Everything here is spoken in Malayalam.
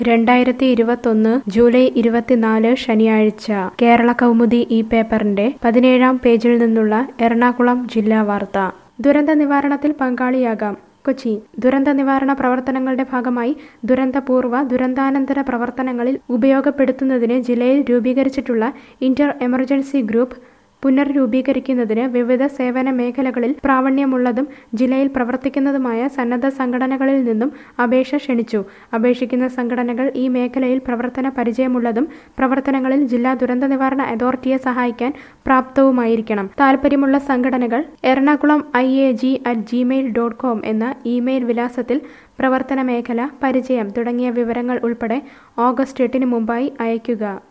രണ്ടായിരത്തി ഇരുപത്തൊന്ന് ജൂലൈ ഇരുപത്തിനാല് ശനിയാഴ്ച കേരള കൗമുദി ഈ പേപ്പറിന്റെ പതിനേഴാം പേജിൽ നിന്നുള്ള എറണാകുളം ജില്ലാ വാർത്ത ദുരന്ത നിവാരണത്തിൽ പങ്കാളിയാകാം കൊച്ചി ദുരന്ത നിവാരണ പ്രവർത്തനങ്ങളുടെ ഭാഗമായി ദുരന്തപൂർവ്വ ദുരന്താനന്തര പ്രവർത്തനങ്ങളിൽ ഉപയോഗപ്പെടുത്തുന്നതിന് ജില്ലയിൽ രൂപീകരിച്ചിട്ടുള്ള ഇന്റർ എമർജൻസി ഗ്രൂപ്പ് പുനർരൂപീകരിക്കുന്നതിന് വിവിധ സേവന മേഖലകളിൽ പ്രാവണ്യമുള്ളതും ജില്ലയിൽ പ്രവർത്തിക്കുന്നതുമായ സന്നദ്ധ സംഘടനകളിൽ നിന്നും അപേക്ഷ ക്ഷണിച്ചു അപേക്ഷിക്കുന്ന സംഘടനകൾ ഈ മേഖലയിൽ പ്രവർത്തന പരിചയമുള്ളതും പ്രവർത്തനങ്ങളിൽ ജില്ലാ ദുരന്ത നിവാരണ അതോറിറ്റിയെ സഹായിക്കാൻ പ്രാപ്തവുമായിരിക്കണം താൽപ്പര്യമുള്ള സംഘടനകൾ Ernakulam I A G at Gmail dot com എന്ന ഇമെയിൽ വിലാസത്തിൽ പ്രവർത്തന മേഖല പരിചയം തുടങ്ങിയ വിവരങ്ങൾ ഉൾപ്പെടെ ഓഗസ്റ്റ് എട്ടിന് മുമ്പായി അയയ്ക്കുക